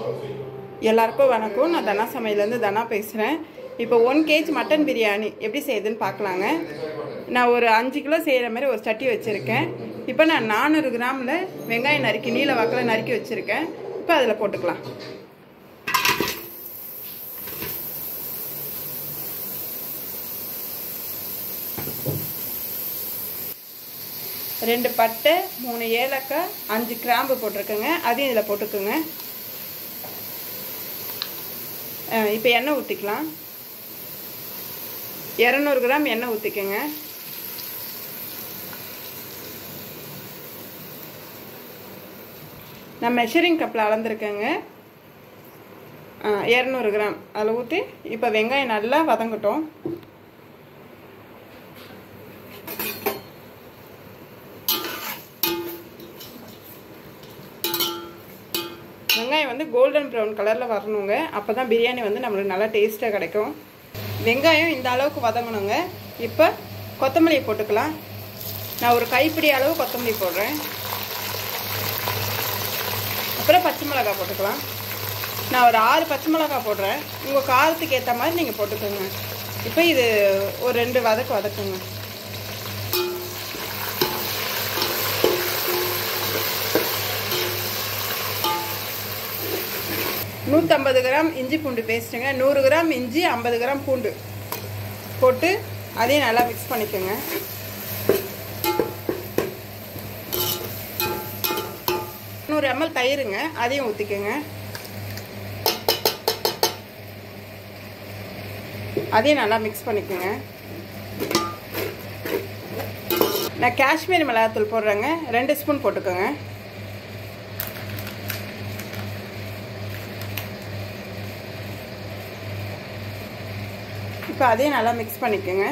எல்லாருக்கும் வணக்கம் நான் தனா சமையலேருந்து தனா பேசுகிறேன் இப்போ ஒன் கேஜ் மட்டன் பிரியாணி எப்படி செய்யுதுன்னு பார்க்கலாங்க நான் ஒரு அஞ்சு கிலோ செய்கிற மாதிரி ஒரு சட்டி வச்சுருக்கேன் இப்போ நான் நானூறு கிராமில் வெங்காயம் நறுக்கி நீல வாக்கில் நறுக்கி வச்சுருக்கேன் இப்போ அதில் போட்டுக்கலாம் ரெண்டு பட்டை மூணு ஏலக்காய் அஞ்சு கிராம்பு போட்டிருக்கேங்க அதையும் இதில் போட்டுக்கோங்க இப்போ எண்ணெய் ஊற்றிக்கலாம் இரநூறு கிராம் எண்ணெய் ஊற்றிக்கோங்க நான் மெஷரிங் கப்பில் அளந்துருக்கேங்க இரநூறு கிராம் அதில் ஊற்றி இப்போ வெங்காயம் நல்லா வதங்கட்டும் வெங்காயம் வந்து கோல்டன் ப்ரௌன் கலரில் வரணுங்க அப்போ தான் பிரியாணி வந்து நம்மளுக்கு நல்லா டேஸ்ட்டாக கிடைக்கும் வெங்காயம் இந்த அளவுக்கு வதங்கணுங்க இப்போ கொத்தமல்லியை போட்டுக்கலாம் நான் ஒரு கைப்பிடி அளவு கொத்தமல்லி போடுறேன் அப்புறம் பச்சை மிளகாய் போட்டுக்கலாம் நான் ஒரு ஆறு பச்சை மிளகாய் போடுறேன் உங்கள் காரத்துக்கு ஏற்ற மாதிரி நீங்கள் போட்டுக்கோங்க இப்போ இது ஒரு ரெண்டு வதக்கு வதக்குங்க நூற்றம்பது கிராம் இஞ்சி பூண்டு பேஸ்ட்டுங்க நூறு கிராம் இஞ்சி ஐம்பது கிராம் பூண்டு போட்டு அதையும் நல்லா மிக்ஸ் பண்ணிக்கோங்க நூறு எம்எல் தயிருங்க அதையும் ஊற்றிக்கோங்க அதையும் நல்லா மிக்ஸ் பண்ணிக்கோங்க நான் காஷ்மீர் மிளகாத்தூள் போடுறேங்க ரெண்டு ஸ்பூன் போட்டுக்கோங்க இப்போ அதையும் நல்லா மிக்ஸ் பண்ணிக்கோங்க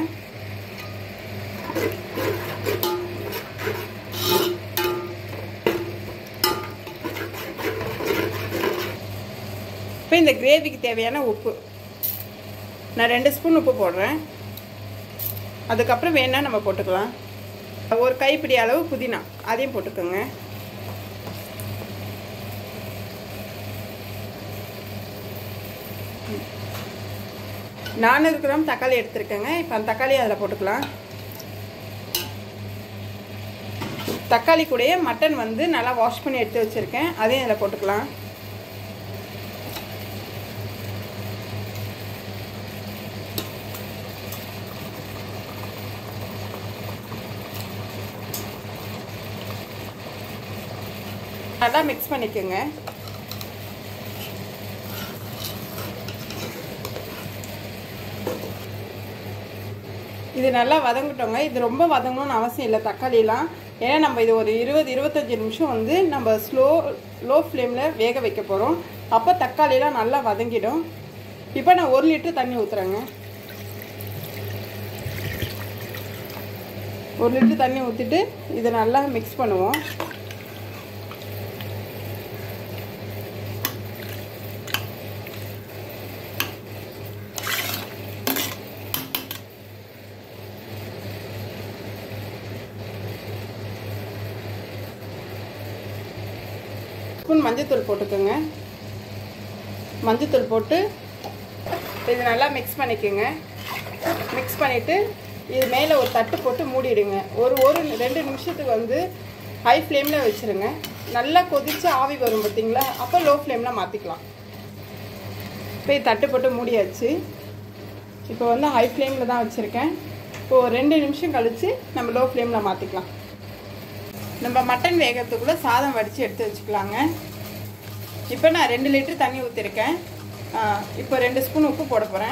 இப்போ இந்த கிரேவிக்கு தேவையான உப்பு நான் ரெண்டு ஸ்பூன் உப்பு போடுறேன் அதுக்கப்புறம் வேணால் நம்ம போட்டுக்கலாம் ஒரு கைப்பிடி அளவு புதினா அதையும் போட்டுக்கோங்க நானூறு கிராம் தக்காளி எடுத்துருக்கேங்க இப்போ அந்த தக்காளி அதில் போட்டுக்கலாம் தக்காளி கூடயே மட்டன் வந்து நல்லா வாஷ் பண்ணி எடுத்து வச்சுருக்கேன் அதையும் அதில் போட்டுக்கலாம் நல்லா மிக்ஸ் பண்ணிக்கோங்க இது நல்லா வதங்கிட்டோங்க இது ரொம்ப வதங்கணும்னு அவசியம் இல்லை தக்காளிலாம் ஏன்னா நம்ம இது ஒரு இருபது இருபத்தஞ்சி நிமிஷம் வந்து நம்ம ஸ்லோ லோ ஃப்ளேமில் வேக வைக்க போகிறோம் அப்போ தக்காளிலாம் நல்லா வதங்கிடும் இப்போ நான் ஒரு லிட்டர் தண்ணி ஊற்றுறேங்க ஒரு லிட்டர் தண்ணி ஊற்றிட்டு இதை நல்லா மிக்ஸ் பண்ணுவோம் ஸ்பூன் மஞ்சத்தூள் போட்டுக்கோங்க மஞ்சத்தூள் போட்டு இது நல்லா மிக்ஸ் பண்ணிக்கோங்க மிக்ஸ் பண்ணிவிட்டு இது மேலே ஒரு தட்டு போட்டு மூடிடுங்க ஒரு ஒரு ரெண்டு நிமிஷத்துக்கு வந்து ஹை ஃப்ளேமில் வச்சுருங்க நல்லா கொதித்து ஆவி வரும் பார்த்தீங்களா அப்போ லோ ஃப்ளேமில் மாற்றிக்கலாம் இப்போ இது தட்டு போட்டு மூடியாச்சு இப்போ வந்து ஹை ஃப்ளேமில் தான் வச்சுருக்கேன் இப்போது ரெண்டு நிமிஷம் கழித்து நம்ம லோ ஃப்ளேமில் மாற்றிக்கலாம் நம்ம மட்டன் வேகிறதுக்குள்ளே சாதம் வடித்து எடுத்து வச்சுக்கலாங்க இப்போ நான் ரெண்டு லிட்டர் தண்ணி ஊற்றிருக்கேன் இப்போ ரெண்டு ஸ்பூன் உப்பு போட போகிறேன்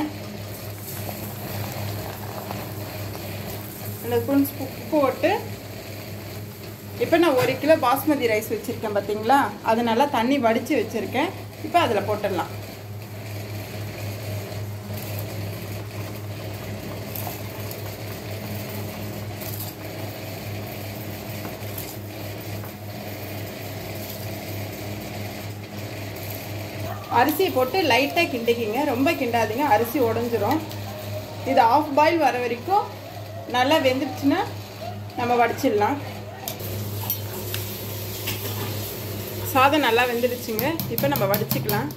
ரெண்டு ஸ்பூன் உப்பு போட்டு இப்போ நான் ஒரு கிலோ பாஸ்மதி ரைஸ் வச்சுருக்கேன் பார்த்தீங்களா அது நல்லா தண்ணி வடித்து வச்சுருக்கேன் இப்போ அதில் போட்டுடலாம் அரிசியை போட்டு லைட்டாக கிண்டிக்கிங்க ரொம்ப கிண்டாதீங்க அரிசி உடஞ்சிரும் இது ஆஃப் பாயில் வர வரைக்கும் நல்லா வெந்துடுச்சுன்னா நம்ம வடிச்சிடலாம் சாதம் நல்லா வெந்துடுச்சுங்க இப்போ நம்ம வடிச்சுக்கலாம்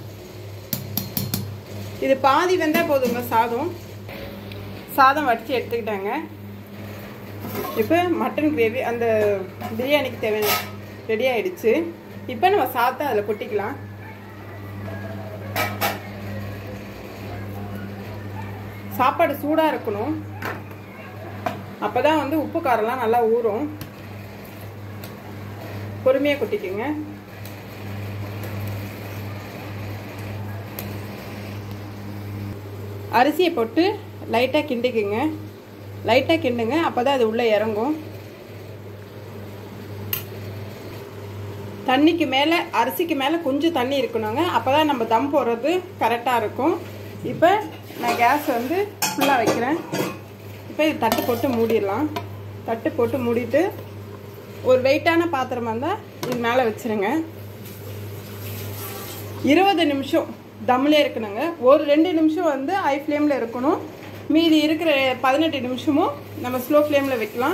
இது பாதி வெந்தால் போதுங்க சாதம் சாதம் வடித்து எடுத்துக்கிட்டாங்க இப்போ மட்டன் கிரேவி அந்த பிரியாணிக்கு தேவையான ரெடி ஆயிடுச்சு இப்போ நம்ம சாதத்தை அதில் கொட்டிக்கலாம் சாப்பாடு சூடாக இருக்கணும் அப்போ தான் வந்து உப்பு காரம்லாம் நல்லா ஊறும் பொறுமையாக கொட்டிக்கோங்க அரிசியை போட்டு லைட்டாக கிண்டிக்குங்க லைட்டாக கிண்டுங்க அப்போ தான் அது உள்ளே இறங்கும் தண்ணிக்கு மேலே அரிசிக்கு மேலே கொஞ்சம் தண்ணி இருக்கணுங்க அப்போ தான் நம்ம தம் போடுறது கரெக்டாக இருக்கும் இப்போ நான் கேஸ் வந்து ஃபுல்லாக வைக்கிறேன் இப்போ இது தட்டு போட்டு மூடிடலாம் தட்டு போட்டு மூடிட்டு ஒரு வெயிட்டான பாத்திரமா இருந்தால் இது மேலே வச்சுருங்க இருபது நிமிஷம் தம்லே இருக்கணுங்க ஒரு ரெண்டு நிமிஷம் வந்து ஹை ஃப்ளேமில் இருக்கணும் மீதி இருக்கிற பதினெட்டு நிமிஷமும் நம்ம ஸ்லோ ஃப்ளேமில் வைக்கலாம்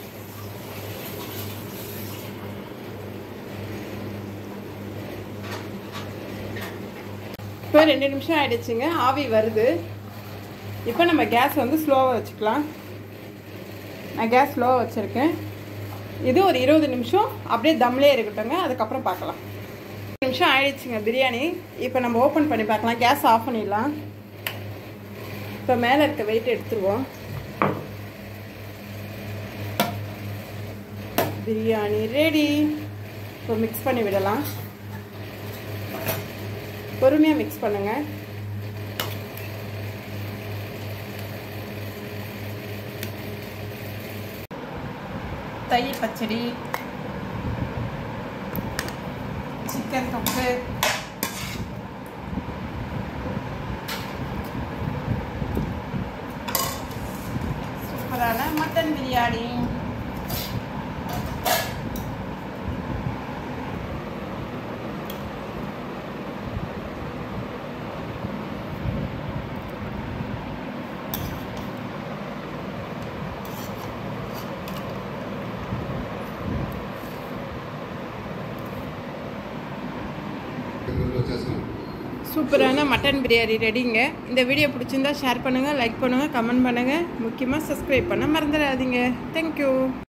இப்போ ரெண்டு நிமிஷம் ஆயிடுச்சுங்க ஆவி வருது இப்போ நம்ம கேஸ் வந்து ஸ்லோவாக வச்சுக்கலாம் நான் கேஸ் ஸ்லோவாக வச்சுருக்கேன் இது ஒரு இருபது நிமிஷம் அப்படியே தம்லேயே இருக்கட்டுங்க அதுக்கப்புறம் பார்க்கலாம் நிமிஷம் ஆயிடுச்சுங்க பிரியாணி இப்போ நம்ம ஓப்பன் பண்ணி பார்க்கலாம் கேஸ் ஆஃப் பண்ணிடலாம் இப்போ மேலே இருக்க வெயிட் எடுத்துருவோம் பிரியாணி ரெடி இப்போ மிக்ஸ் பண்ணி விடலாம் பொறுமையாக மிக்ஸ் பண்ணுங்கள் தயிர் பச்சடி சிக்கன் தொக்கு சூப்பரான மட்டன் பிரியாணி சூப்பரான மட்டன் பிரியாணி ரெடிங்க இந்த வீடியோ பிடிச்சிருந்தா ஷேர் பண்ணுங்கள் லைக் பண்ணுங்கள் கமெண்ட் பண்ணுங்கள் முக்கியமாக சப்ஸ்கிரைப் பண்ண மறந்துடாதீங்க தேங்க்யூ